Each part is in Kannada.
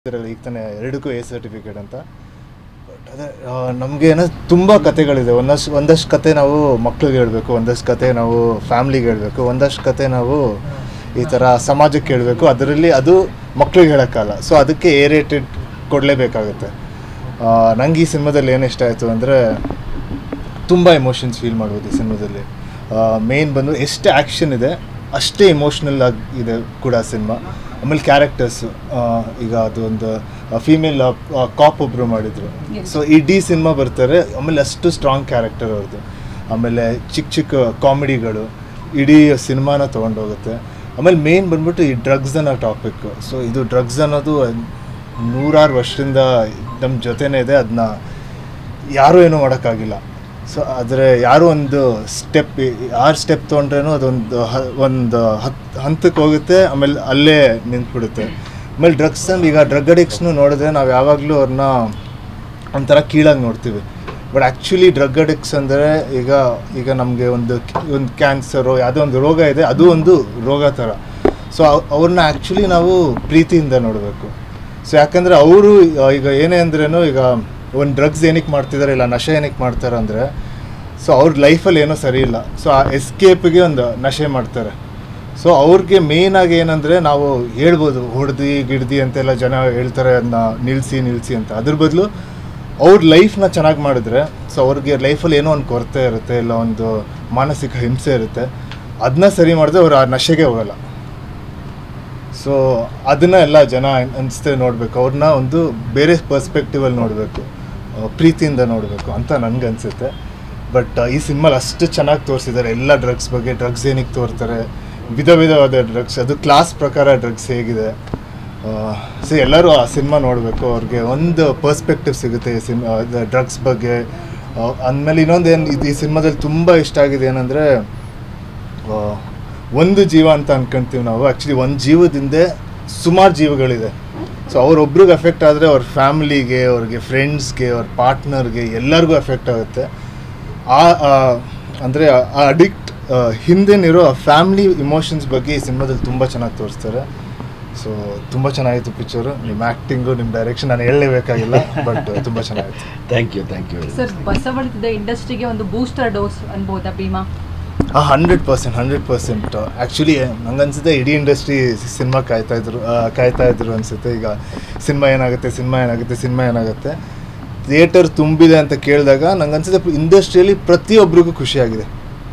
ಇದರಲ್ಲಿ ಈಗ ತಾನೇ ಎರಡಕ್ಕೂ ಎ ಸರ್ಟಿಫಿಕೇಟ್ ಅಂತ ಬಟ್ ಅದೇ ನಮಗೆ ಏನೋ ತುಂಬ ಕತೆಗಳಿದೆ ಒಂದಷ್ಟು ಒಂದಷ್ಟು ಕತೆ ನಾವು ಮಕ್ಳಿಗೆ ಹೇಳಬೇಕು ಒಂದಷ್ಟು ಕತೆ ನಾವು ಫ್ಯಾಮ್ಲಿಗೆ ಹೇಳಬೇಕು ಒಂದಷ್ಟು ಕತೆ ನಾವು ಈ ಥರ ಸಮಾಜಕ್ಕೆ ಹೇಳಬೇಕು ಅದರಲ್ಲಿ ಅದು ಮಕ್ಳಿಗೆ ಹೇಳೋಕ್ಕಲ್ಲ ಸೊ ಅದಕ್ಕೆ ಎ ರೇಟೆಡ್ ಕೊಡಲೇಬೇಕಾಗುತ್ತೆ ನಂಗೆ ಈ ಸಿನಿಮಾದಲ್ಲಿ ಏನು ಇಷ್ಟ ಆಯಿತು ಅಂದರೆ ತುಂಬ ಎಮೋಷನ್ಸ್ ಫೀಲ್ ಮಾಡ್ಬೋದು ಈ ಸಿನಿಮಾದಲ್ಲಿ ಮೇನ್ ಬಂದು ಎಷ್ಟು ಆ್ಯಕ್ಷನ್ ಇದೆ ಅಷ್ಟೇ ಇಮೋಷ್ನಲ್ ಆಗಿ ಇದೆ ಕೂಡ ಸಿನಿಮಾ ಆಮೇಲೆ ಕ್ಯಾರೆಕ್ಟರ್ಸು ಈಗ ಅದೊಂದು ಫೀಮೇಲ್ ಕಾಪ್ ಒಬ್ಬರು ಮಾಡಿದರು ಸೊ ಇಡೀ ಸಿನಿಮಾ ಬರ್ತಾರೆ ಆಮೇಲೆ ಅಷ್ಟು ಸ್ಟ್ರಾಂಗ್ ಕ್ಯಾರೆಕ್ಟರ್ ಅವ್ರದ್ದು ಆಮೇಲೆ ಚಿಕ್ಕ ಚಿಕ್ಕ ಕಾಮಿಡಿಗಳು ಇಡೀ ಸಿನಿಮಾನ ತೊಗೊಂಡೋಗುತ್ತೆ ಆಮೇಲೆ ಮೇನ್ ಬಂದ್ಬಿಟ್ಟು ಈ ಡ್ರಗ್ಸ್ ಅನ್ನೋ ಟಾಪಿಕ್ ಸೊ ಇದು ಡ್ರಗ್ಸ್ ಅನ್ನೋದು ನೂರಾರು ವರ್ಷದಿಂದ ನಮ್ಮ ಜೊತೆನೇ ಇದೆ ಅದನ್ನ ಯಾರೂ ಏನೂ ಮಾಡೋಕ್ಕಾಗಿಲ್ಲ ಸೊ ಆದರೆ ಯಾರು ಒಂದು ಸ್ಟೆಪ್ ಆರು ಸ್ಟೆಪ್ ತೊಗೊಂಡ್ರೇನು ಅದೊಂದು ಹ ಒಂದು ಹತ್ತು ಹಂತಕ್ಕೆ ಹೋಗುತ್ತೆ ಆಮೇಲೆ ಅಲ್ಲೇ ನಿಂತ್ಬಿಡುತ್ತೆ ಆಮೇಲೆ ಡ್ರಗ್ಸ್ ಈಗ ಡ್ರಗ್ ಅಡಿಕ್ಟ್ಸ್ನು ನೋಡಿದ್ರೆ ನಾವು ಯಾವಾಗಲೂ ಅವ್ರನ್ನ ಒಂಥರ ಕೀಳಾಗಿ ನೋಡ್ತೀವಿ ಬಟ್ ಆ್ಯಕ್ಚುಲಿ ಡ್ರಗ್ ಅಡಿಕ್ಟ್ಸ್ ಅಂದರೆ ಈಗ ಈಗ ನಮಗೆ ಒಂದು ಒಂದು ಕ್ಯಾನ್ಸರು ಯಾವುದೋ ಒಂದು ರೋಗ ಇದೆ ಅದು ಒಂದು ರೋಗ ಥರ ಸೊ ಅವ್ರನ್ನ ಆ್ಯಕ್ಚುಲಿ ನಾವು ಪ್ರೀತಿಯಿಂದ ನೋಡಬೇಕು ಸೊ ಯಾಕಂದರೆ ಅವರು ಈಗ ಏನೇ ಅಂದ್ರೇನು ಈಗ ಒಂದು ಡ್ರಗ್ಸ್ ಏನಕ್ಕೆ ಮಾಡ್ತಿದ್ದಾರೆ ಇಲ್ಲ ನಶೆ ಏನಕ್ಕೆ ಮಾಡ್ತಾರೆ ಅಂದರೆ ಸೊ ಅವ್ರ ಲೈಫಲ್ಲಿ ಏನೋ ಸರಿ ಇಲ್ಲ ಸೊ ಆ ಎಸ್ಕೇಪ್ಗೆ ಒಂದು ನಶೆ ಮಾಡ್ತಾರೆ ಸೊ ಅವ್ರಿಗೆ ಮೇಯ್ನಾಗಿ ಏನಂದರೆ ನಾವು ಹೇಳ್ಬೋದು ಹೊಡೆದು ಗಿಡ್ದಿ ಅಂತೆಲ್ಲ ಜನ ಹೇಳ್ತಾರೆ ಅದನ್ನ ನಿಲ್ಲಿಸಿ ನಿಲ್ಲಿಸಿ ಅಂತ ಅದ್ರ ಬದಲು ಅವ್ರ ಲೈಫ್ನ ಚೆನ್ನಾಗಿ ಮಾಡಿದ್ರೆ ಸೊ ಅವ್ರಿಗೆ ಲೈಫಲ್ಲಿ ಏನೋ ಒಂದು ಕೊರತೆ ಇರುತ್ತೆ ಇಲ್ಲ ಒಂದು ಮಾನಸಿಕ ಹಿಂಸೆ ಇರುತ್ತೆ ಅದನ್ನ ಸರಿ ಮಾಡಿದ್ರೆ ಅವ್ರು ಆ ನಶೆಗೆ ಹೋಗಲ್ಲ ಸೊ ಅದನ್ನ ಎಲ್ಲ ಜನ ಅನಿಸ್ತೇ ನೋಡಬೇಕು ಅವ್ರನ್ನ ಒಂದು ಬೇರೆ ಪರ್ಸ್ಪೆಕ್ಟಿವಲ್ಲಿ ನೋಡಬೇಕು ಪ್ರೀತಿಯಿಂದ ನೋಡಬೇಕು ಅಂತ ನನಗೆ ಅನಿಸುತ್ತೆ ಬಟ್ ಈ ಸಿನಿಮಾಲಿ ಅಷ್ಟು ಚೆನ್ನಾಗಿ ತೋರಿಸಿದ್ದಾರೆ ಎಲ್ಲ ಡ್ರಗ್ಸ್ ಬಗ್ಗೆ ಡ್ರಗ್ಸ್ ಏನಕ್ಕೆ ತೋರ್ತಾರೆ ವಿಧ ವಿಧವಾದ ಡ್ರಗ್ಸ್ ಅದು ಕ್ಲಾಸ್ ಪ್ರಕಾರ ಡ್ರಗ್ಸ್ ಹೇಗಿದೆ ಸೊ ಎಲ್ಲರೂ ಆ ಸಿನಿಮಾ ನೋಡಬೇಕು ಅವ್ರಿಗೆ ಒಂದು ಪರ್ಸ್ಪೆಕ್ಟಿವ್ ಸಿಗುತ್ತೆ ಈ ಸಿನಿಮಾ ಡ್ರಗ್ಸ್ ಬಗ್ಗೆ ಅಂದಮೇಲೆ ಇನ್ನೊಂದು ಏನು ಇದು ಈ ಸಿನಿಮಾದಲ್ಲಿ ತುಂಬ ಇಷ್ಟ ಆಗಿದೆ ಏನಂದರೆ ಒಂದು ಜೀವ ಅಂತ ಅನ್ಕೊಂತೀವಿ ನಾವು ಆ್ಯಕ್ಚುಲಿ ಒಂದು ಜೀವದಿಂದ ಸುಮಾರು ಜೀವಗಳಿದೆ ಸೊ ಅವ್ರೊಬ್ರಿಗೆ ಎಫೆಕ್ಟ್ ಆದರೆ ಅವ್ರ ಫ್ಯಾಮ್ಲಿಗೆ ಅವ್ರಿಗೆ ಫ್ರೆಂಡ್ಸ್ಗೆ ಅವ್ರ ಪಾರ್ಟ್ನರ್ಗೆ ಎಲ್ಲರಿಗೂ ಎಫೆಕ್ಟ್ ಆಗುತ್ತೆ ಆ ಅಂದರೆ ಆ ಅಡಿಕ್ಟ್ ಹಿಂದೆನಿರೋ ಫ್ಯಾಮ್ಲಿ ಇಮೋಷನ್ಸ್ ಬಗ್ಗೆ ಈ ಸಿನಿಮಾದಲ್ಲಿ ತುಂಬ ಚೆನ್ನಾಗಿ ತೋರಿಸ್ತಾರೆ ಸೊ ತುಂಬ ಚೆನ್ನಾಗಿತ್ತು ಪಿಕ್ಚರು ನಿಮ್ಮ ಆ್ಯಕ್ಟಿಂಗು ನಿಮ್ಮ ಡೈರೆಕ್ಷನ್ ನಾನು ಹೇಳಲೇಬೇಕಾಗಿಲ್ಲ ಬಟ್ ತುಂಬ ಚೆನ್ನಾಗಿತ್ತು thank you thank you sir ಬಸವಳಿದ ಇಂಡಸ್ಟ್ರಿಗೆ ಒಂದು ಬೂಸ್ಟರ್ ಡೋಸ್ ಅನ್ಬೋದಾ ಭೀಮಾ ಹಾಂ hundred percent hundred percent actually ನಂಗನ್ಸುತ್ತೆ ಇಡೀ ಇಂಡಸ್ಟ್ರಿ ಸಿನಿಮಾ ಕಾಯ್ತಾ ಇದ್ರು ಆ, ಕಾಯ್ತಾ ಇದ್ರು ಅನಿಸುತ್ತೆ ಈಗ ಸಿನಿಮಾ ಏನಾಗುತ್ತೆ ಸಿನಿಮಾ ಏನಾಗುತ್ತೆ ಸಿನಿಮಾ ಏನಾಗುತ್ತೆ ಥಿಯೇಟರ್ ತುಂಬಿದೆ ಅಂತ ಕೇಳಿದಾಗ ನಂಗನ್ಸುತ್ತೆ ಇಂಡಸ್ಟ್ರಿಯಲ್ಲಿ ಪ್ರತಿಯೊಬ್ಬರಿಗೂ ಖುಷಿಯಾಗಿದೆ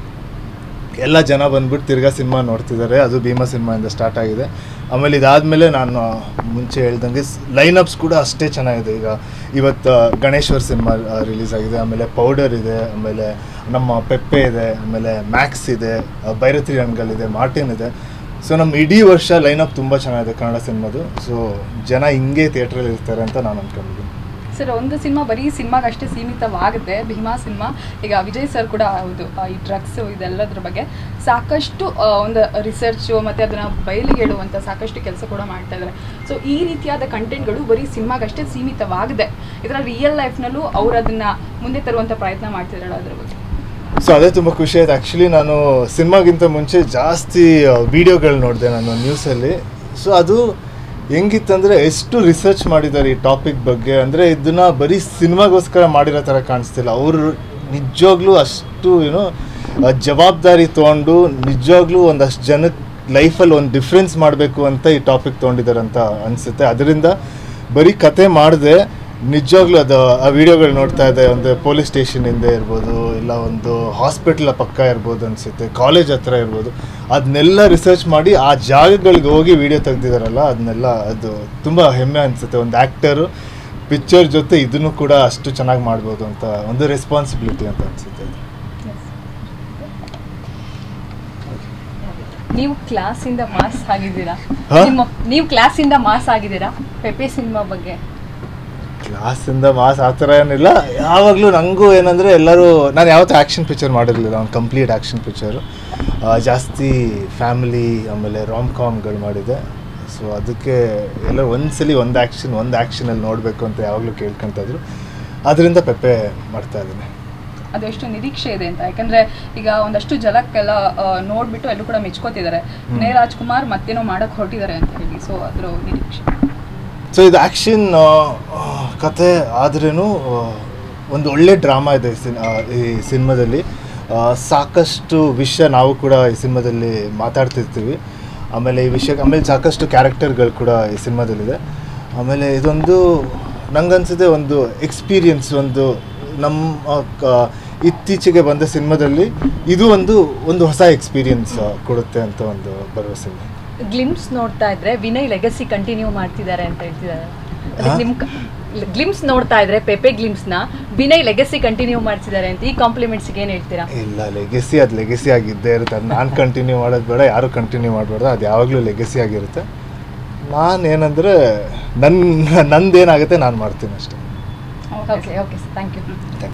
ಎಲ್ಲ ಜನ ಬಂದ್ಬಿಟ್ಟು ತಿರ್ಗಾ ಸಿನಿಮಾ ನೋಡ್ತಿದ್ದಾರೆ ಅದು ಭೀಮಾ ಸಿನಿಮಾಯಿಂದ ಸ್ಟಾರ್ಟ್ ಆಗಿದೆ ಆಮೇಲೆ ಇದಾದಮೇಲೆ ನಾನು ಮುಂಚೆ ಹೇಳ್ದಂಗೆ ಲೈನಪ್ಸ್ ಕೂಡ ಅಷ್ಟೇ ಚೆನ್ನಾಗಿದೆ ಈಗ ಇವತ್ತು ಗಣೇಶ್ವರ್ ಸಿನಿಮಾ ರಿಲೀಸ್ ಆಗಿದೆ ಆಮೇಲೆ ಪೌಡರ್ ಇದೆ ಆಮೇಲೆ ನಮ್ಮ ಪೆಪ್ಪೆ ಇದೆ ಆಮೇಲೆ ಮ್ಯಾಕ್ಸ್ ಇದೆ ಆ, ಭೈರತಿ ರಣಗಲ್ ಮಾರ್ಟಿನ್ ಇದೆ ಸೊ ನಮ್ಮ ಇಡೀ ವರ್ಷ ಲೈನಪ್ ತುಂಬ ಚೆನ್ನಾಗಿದೆ ಕನ್ನಡ ಸಿನಿಮಾದು ಸೊ ಜನ ಹಿಂಗೆ ಥಿಯೇಟ್ರಲ್ಲಿ ಇರ್ತಾರೆ ಅಂತ ನಾನು ಅಂದ್ಕೊಂಡಿದ್ದೀನಿ ಸರ್ ಒಂದು ಸಿನಿಮಾ ಬರೀ ಸಿನಿಮಾಗಷ್ಟೇ ಸೀಮಿತವಾಗುತ್ತೆ ಭೀಮಾ ಸಿನಿಮಾ ಈಗ ವಿಜಯ್ ಸರ್ ಕೂಡ ಹೌದು ಆ, ಈ ಡ್ರಗ್ಸ್ ಇದೆಲ್ಲದ್ರ ಬಗ್ಗೆ ಸಾಕಷ್ಟು ಆ, ಒಂದು ರಿಸರ್ಚು ಮತ್ತು ಅದನ್ನು ಬಯಲಿಗೆ ಹೇಳುವಂಥ ಸಾಕಷ್ಟು ಕೆಲಸ ಕೂಡ ಮಾಡ್ತಾ ಇದ್ದಾರೆ ಸೊ ಈ ರೀತಿಯಾದ ಕಂಟೆಂಟ್ಗಳು ಬರೀ ಸಿನಿಮಾಗಷ್ಟೇ ಸೀಮಿತವಾಗಿದೆ ಇದರ ರಿಯಲ್ ಲೈಫ್ನಲ್ಲೂ ಅವ್ರು ಅದನ್ನು ಮುಂದೆ ತರುವಂಥ ಪ್ರಯತ್ನ ಮಾಡ್ತಿದ್ದಾರಲ್ಲ ಅದ್ರ ಬಗ್ಗೆ ಸೊ ಅದೇ ತುಂಬ ಖುಷಿ ಆಯ್ತು ಆ್ಯಕ್ಚುಲಿ ನಾನು ಸಿನಿಮಾಗಿಂತ ಮುಂಚೆ ಜಾಸ್ತಿ ವೀಡಿಯೋಗಳು ನೋಡಿದೆ ನಾನು ನ್ಯೂಸಲ್ಲಿ ಸೊ ಅದು ಹೆಂಗಿತ್ತಂದರೆ ಎಷ್ಟು ರಿಸರ್ಚ್ ಮಾಡಿದ್ದಾರೆ ಈ ಟಾಪಿಕ್ ಬಗ್ಗೆ ಅಂದರೆ ಇದನ್ನ ಬರೀ ಸಿನಿಮಾಗೋಸ್ಕರ ಮಾಡಿರೋ ಥರ ಕಾಣಿಸ್ತಿಲ್ಲ ಅವರು ನಿಜವಾಗ್ಲೂ ಅಷ್ಟು ಏನೋ ಆ, ಜವಾಬ್ದಾರಿ ತೊಗೊಂಡು ನಿಜವಾಗ್ಲೂ ಒಂದಷ್ಟು ಜನಕ್ಕೆ ಲೈಫಲ್ಲಿ ಒಂದು ಡಿಫ್ರೆನ್ಸ್ ಮಾಡಬೇಕು ಅಂತ ಈ ಟಾಪಿಕ್ ತೊಗೊಂಡಿದ್ದಾರೆ ಅಂತ ಅನಿಸುತ್ತೆ ಅದರಿಂದ ಬರೀ ಕತೆ ಮಾಡಿದೆ ನಿಜವಾಗ್ಲೂ ಅದು ಆ ವಿಡಿಯೋಗಳು ನೋಡ್ತಾ ಇದೆ ಒಂದು ಪೊಲೀಸ್ ಸ್ಟೇಷನ್ ಹಿಂದೆ ಇರ್ಬೋದು ಇಲ್ಲ ಒಂದು ಹಾಸ್ಪಿಟ್ಲ ಪಕ್ಕ ಇರ್ಬೋದು ಅನಿಸುತ್ತೆ ಕಾಲೇಜ್ ಹತ್ರ ಇರ್ಬೋದು ಅದನ್ನೆಲ್ಲ ರಿಸರ್ಚ್ ಮಾಡಿ ಆ ಜಾಗಗಳಿಗೆ ಹೋಗಿ ವಿಡಿಯೋ ತೆಗ್ದಿದಾರಲ್ಲ ಅದನ್ನೆಲ್ಲ ಅದು ತುಂಬ ಹೆಮ್ಮೆ ಅನಿಸುತ್ತೆ ಒಂದು ಆ್ಯಕ್ಟರು ಪಿಕ್ಚರ್ ಜೊತೆ ಇದನ್ನು ಕೂಡ ಅಷ್ಟು ಚೆನ್ನಾಗಿ ಮಾಡ್ಬೋದು ಅಂತ ಒಂದು ರೆಸ್ಪಾನ್ಸಿಬಿಲಿಟಿ ಅಂತ ಅನಿಸುತ್ತೆ ಅದು ನೀವು ಕ್ಲಾಸಿಂದ ಮಾಸ್ ಆಗಿದ್ದೀರಾ ಹಾ? ನಿಮ್ಮ ನೀವು ಕ್ಲಾಸಿಂದ ಮಾಸ್ ಆಗಿದ್ದೀರಾ ಪೆಪೆ ಸಿನಿಮಾ ಬಗ್ಗೆ ಕ್ಲಾಸಿಂದ ಮಾಸ್ ಆ ಥರ ಏನಿಲ್ಲ ಯಾವಾಗಲೂ ನನಗೂ ಏನಂದರೆ ಎಲ್ಲರೂ ನಾನು ಯಾವತ್ತೂ ಆ್ಯಕ್ಷನ್ ಪಿಕ್ಚರ್ ಮಾಡಿರಲಿಲ್ಲ ಒಂದು ಕಂಪ್ಲೀಟ್ ಆ್ಯಕ್ಷನ್ ಪಿಕ್ಚರು ಜಾಸ್ತಿ ಫ್ಯಾಮಿಲಿ ಆಮೇಲೆ ರಾಮ್ ಕಾಮ್ಗಳು ಮಾಡಿದೆ ಸೊ ಅದಕ್ಕೆ ಎಲ್ಲ ಒಂದ್ಸಲಿ ಒಂದು ಆ್ಯಕ್ಷನ್ ಒಂದು ಆ್ಯಕ್ಷನಲ್ಲಿ ನೋಡಬೇಕು ಅಂತ ಯಾವಾಗಲೂ ಕೇಳ್ಕೊತಿದ್ರು ಅದರಿಂದ ಪೆಪ್ಪೆ ಮಾಡ್ತಾ ಇದ್ದೀನಿ ಅದೆಷ್ಟು ನಿರೀಕ್ಷೆ ಇದೆ ಅಂತ ಯಾಕಂದ್ರೆ ಈಗ ಒಂದಷ್ಟು ಜಲಕ್ಕೆಲ್ಲ ಆ, ನೋಡ್ಬಿಟ್ಟು ಎಲ್ಲರೂ ಕೂಡ ಮೆಚ್ಕೋತಿದ್ದಾರೆ ನೇ ರಾಜ್ಕುಮಾರ್ ಮತ್ತೇನೋ ಮಾಡಕ್ ಹೊರಟಿದ್ದಾರೆ ಅಂತ ಹೇಳಿ ಸೊ ಅದ್ರ ನಿರೀಕ್ಷೆ ಸೊ ಇದು ಆ್ಯಕ್ಷನ್ ಕತೆ ಆದ್ರೂ ಒಂದು ಒಳ್ಳೆ ಡ್ರಾಮಾ ಇದೆ ಈ ಸಿನ್- ಆ, ಈ ಸಿನಿಮಾದಲ್ಲಿ ಆ, ಸಾಕಷ್ಟು ವಿಷಯ ನಾವು ಕೂಡ ಈ ಸಿನಿಮಾದಲ್ಲಿ ಮಾತಾಡ್ತಿರ್ತೀವಿ ಆಮೇಲೆ ಈ ವಿಷಯ ಆಮೇಲೆ ಸಾಕಷ್ಟು ಕ್ಯಾರೆಕ್ಟರ್ಗಳು ಕೂಡ ಈ ಸಿನಿಮಾದಲ್ಲಿದೆ ಆಮೇಲೆ ಇದೊಂದು ನಂಗನ್ಸಿದೆ ಒಂದು ಎಕ್ಸ್ಪೀರಿಯನ್ಸ್ ಒಂದು ನಮ್ಮ ಕ- ಇತ್ತೀಚೆಗೆ ಬಂದ ಸಿನಿಮಾದಲ್ಲಿ ಇದು ಒಂದು ಒಂದು ಹೊಸ ಎಕ್ಸ್ಪೀರಿಯನ್ಸ್ ಕೊಡುತ್ತೆ ಅಂತ ಒಂದು ಭರವಸೆ ಇದೆ ಗ್ಲಿಮ್ಸ್ ನೋಡ್ತಾ ಇದ್ರೆ ವಿನಯ್ ಲೆಗಸಿ ಕಂಟಿನ್ಯೂ ಮಾಡ್ತಿದ್ದಾರೆ ಅಂತ ಹೇಳ್ತಿದ್ದಾರೆ ಅದಕ್ಕೆ ಹಾ? ನಿಮ್ ಗ್ಲಿಮ್ಸ್ ನೋಡ್ತಾ ಇದ್ರೆ ಪೆಪೆ ಗ್ಲಿಮ್ಸ್ ನ ವಿನಯ್ ಲೆಗಸಿ ಕಂಟಿನ್ಯೂ ಮಾಡ್ತಿದ್ದಾರೆ ಅಂತ ಈ ಕಾಂಪ್ಲಿಮೆಂಟ್ಸ್ ಏನ್ ಹೇಳ್ತೀರಾ ಇಲ್ಲ ಲೆಗೆಸಿ ಅದು ಲೆಗೆಸಿ ಆಗಿದ್ದೇ ಇರುತ್ತೆ ಅದು ನಾನು ಕಂಟಿನ್ಯೂ ಮಾಡೋದು ಬೇಡ ಯಾರು ಕಂಟಿನ್ಯೂ ಮಾಡಬಾರ್ದು ಅದು ಯಾವಾಗಲೂ ಲೆಗೆಸಿ ಆಗಿರುತ್ತೆ ನಾನು ಏನಂದರೆ ನನ್ನ ನಂದೇನಾಗುತ್ತೆ ನಾನು ಮಾಡ್ತೀನಿ ಅಷ್ಟೇ ಓಕೆ ಓಕೆ ಥ್ಯಾಂಕ್ ಯು